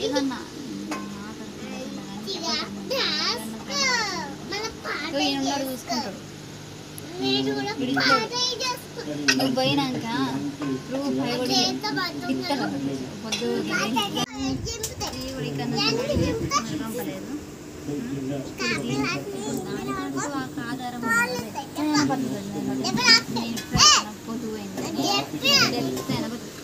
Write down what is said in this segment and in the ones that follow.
ఏమన్నా ఈయన ఉన్నాడు చూసుకుంటాడు నువ్వు పోయినాక రూపాయి కూడా ఇస్తాడు పొద్దు ఇక్కడ నుంచి పంపలేదు దానికంటూ ఒక ఆధారం పొద్దు పోయింది తెలిస్తే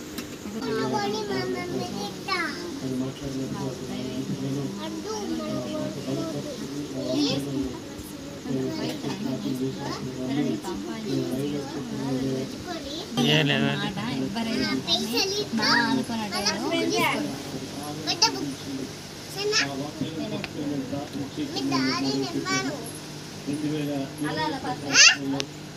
ఏం లేదు మాట ఎవరైనా మా అనుకున్నట్టు అలా అలా పక్కన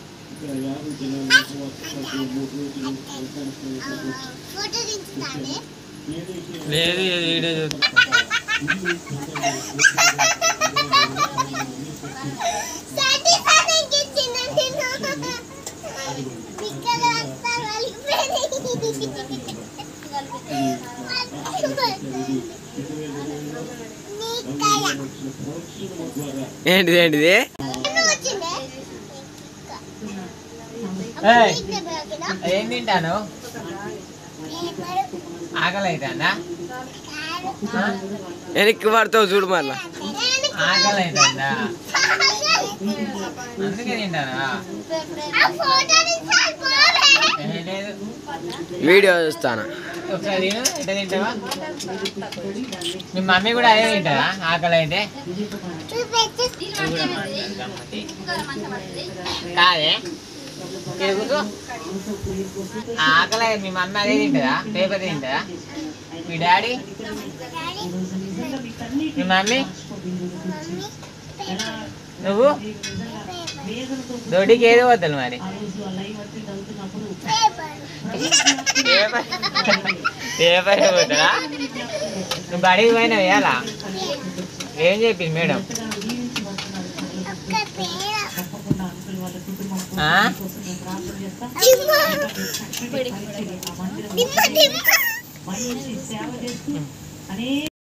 ఫోటో దించుతానే లేదు ఇది వీడియో చూస్తా సాటిస్ఫాక్షన్ ఇచ్చిందండి ఇక్కడ అంతా ఏంటిది ఏంటిది ఏయ్. ఏం తింటాను ఆకలి అవుతుందా వెనక్కి పడతావు చూడు మళ్ళా ఆకలి అవుతుందా అందుకే తింటానా ఏ లేదు వీడియో చూస్తాను ఒకసారి తిను ఎట్ట తింటావా మీ మమ్మీ కూడా అదే తింటారా ఆకలి అయితే కాదే ఇక్కడ కూర్చో ఆకలి మీ మమ్మీ అదే తింటుందా పేపర్ తింటుందా మీ డాడీ మీ మమ్మీ నువ్వు దొడ్డికి ఏది వద్దలు మరి పేపర్ పేపర్ పోతారా నువ్వు బడికి పోయినా వేయాలా ఏం చెప్పింది మేడం ఆ? దిమ్మ దిమ్మ